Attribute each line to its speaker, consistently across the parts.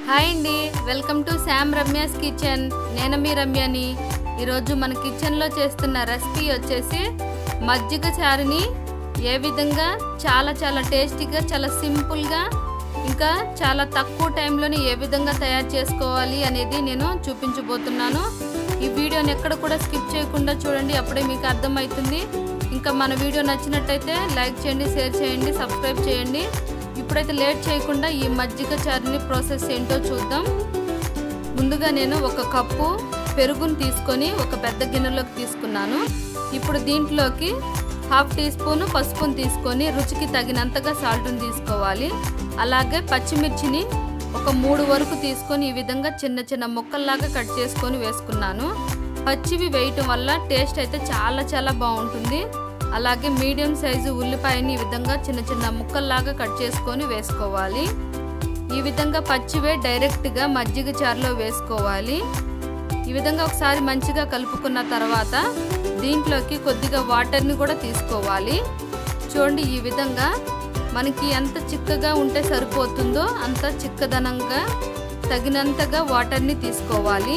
Speaker 1: hi అండి welcome to Sam Ramya's kitchen నేను మీ రమ్యని ఈరోజు మన కిచెన్లో చేస్తున్న రెసిపీ వచ్చేసి మజ్జిగ చారుని ఏ విధంగా చాలా చాలా టేస్టీగా చాలా సింపుల్గా ఇంకా చాలా తక్కువ టైంలోనే ఏ విధంగా తయారు చేసుకోవాలి అనేది నేను చూపించబోతున్నాను ఈ వీడియోని ఎక్కడ కూడా స్కిప్ చేయకుండా చూడండి అప్పుడే మీకు అర్థమవుతుంది ఇంకా మన వీడియో నచ్చినట్టయితే లైక్ చేయండి షేర్ చేయండి సబ్స్క్రైబ్ చేయండి ఇప్పుడైతే లేట్ చేయకుండా ఈ మజ్జిగ చారుని ప్రాసెస్ ఏంటో చూద్దాం ముందుగా నేను ఒక కప్పు పెరుగుని తీసుకొని ఒక పెద్ద గిన్నెలోకి తీసుకున్నాను ఇప్పుడు దీంట్లోకి హాఫ్ టీ స్పూన్ పసుపుని తీసుకొని రుచికి తగినంతగా సాల్ట్ని తీసుకోవాలి అలాగే పచ్చిమిర్చిని ఒక మూడు వరకు తీసుకొని ఈ విధంగా చిన్న చిన్న ముక్కల్లాగా కట్ చేసుకొని వేసుకున్నాను పచ్చివి వేయటం వల్ల టేస్ట్ అయితే చాలా చాలా బాగుంటుంది అలాగే మీడియం సైజు ఉల్లిపాయని ఈ విధంగా చిన్న చిన్న ముక్కల్లాగా కట్ చేసుకొని వేసుకోవాలి ఈ విధంగా పచ్చివే డైరెక్ట్గా మజ్జిగ చారులో వేసుకోవాలి ఈ విధంగా ఒకసారి మంచిగా కలుపుకున్న తర్వాత దీంట్లోకి కొద్దిగా వాటర్ని కూడా తీసుకోవాలి చూడండి ఈ విధంగా మనకి ఎంత చిక్కగా ఉంటే సరిపోతుందో అంత చిక్కదనంగా తగినంతగా వాటర్ని తీసుకోవాలి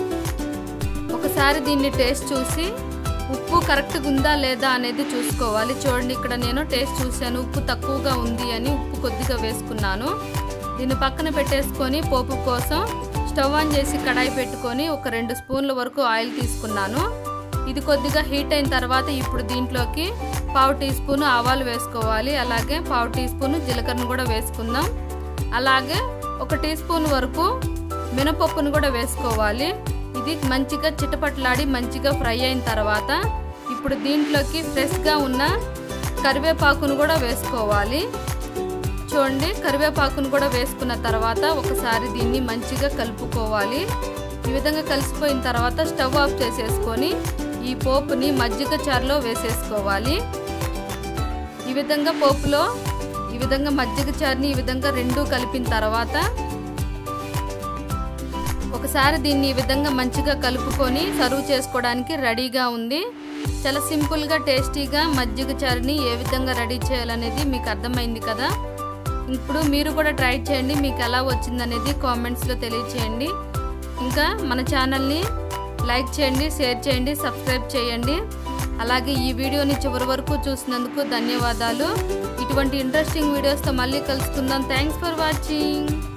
Speaker 1: ఒకసారి దీన్ని టేస్ట్ చూసి ఉప్పు కరెక్ట్గా ఉందా లేదా అనేది చూసుకోవాలి చూడండి ఇక్కడ నేను టేస్ట్ చూశాను ఉప్పు తక్కువగా ఉంది అని ఉప్పు కొద్దిగా వేసుకున్నాను దీన్ని పక్కన పెట్టేసుకొని పోపు కోసం స్టవ్ ఆన్ చేసి కడాయి పెట్టుకొని ఒక రెండు స్పూన్ల వరకు ఆయిల్ తీసుకున్నాను ఇది కొద్దిగా హీట్ అయిన తర్వాత ఇప్పుడు దీంట్లోకి పావు టీ స్పూన్ ఆవాలు వేసుకోవాలి అలాగే పావు టీ స్పూన్ జీలకర్రను కూడా వేసుకుందాం అలాగే ఒక టీ స్పూన్ వరకు మినపప్పును కూడా వేసుకోవాలి ఇది మంచిగా చిటపట్లాడి మంచిగా ఫ్రై అయిన తర్వాత ఇప్పుడు దీంట్లోకి ఫ్రెష్గా ఉన్న కరివేపాకును కూడా వేసుకోవాలి చూడండి కరివేపాకును కూడా వేసుకున్న తర్వాత ఒకసారి దీన్ని మంచిగా కలుపుకోవాలి ఈ విధంగా కలిసిపోయిన తర్వాత స్టవ్ ఆఫ్ చేసేసుకొని ఈ పోపుని మజ్జిగ చారులో వేసేసుకోవాలి ఈ విధంగా పోపులో ఈ విధంగా మజ్జిగ చారుని ఈ విధంగా రెండు కలిపిన తర్వాత ఒకసారి దీన్ని ఈ విధంగా మంచిగా కలుపుకొని సర్వ్ చేసుకోవడానికి రెడీగా ఉంది చాలా సింపుల్గా టేస్టీగా మజ్జిగ చారుని ఏ విధంగా రెడీ చేయాలనేది మీకు అర్థమైంది కదా ఇప్పుడు మీరు కూడా ట్రై చేయండి మీకు ఎలా వచ్చిందనేది కామెంట్స్లో తెలియచేయండి ఇంకా మన ఛానల్ని లైక్ చేయండి షేర్ చేయండి సబ్స్క్రైబ్ చేయండి అలాగే ఈ వీడియోని చివరి వరకు చూసినందుకు ధన్యవాదాలు ఇటువంటి ఇంట్రెస్టింగ్ వీడియోస్తో మళ్ళీ కలుసుకుందాం థ్యాంక్స్ ఫర్ వాచింగ్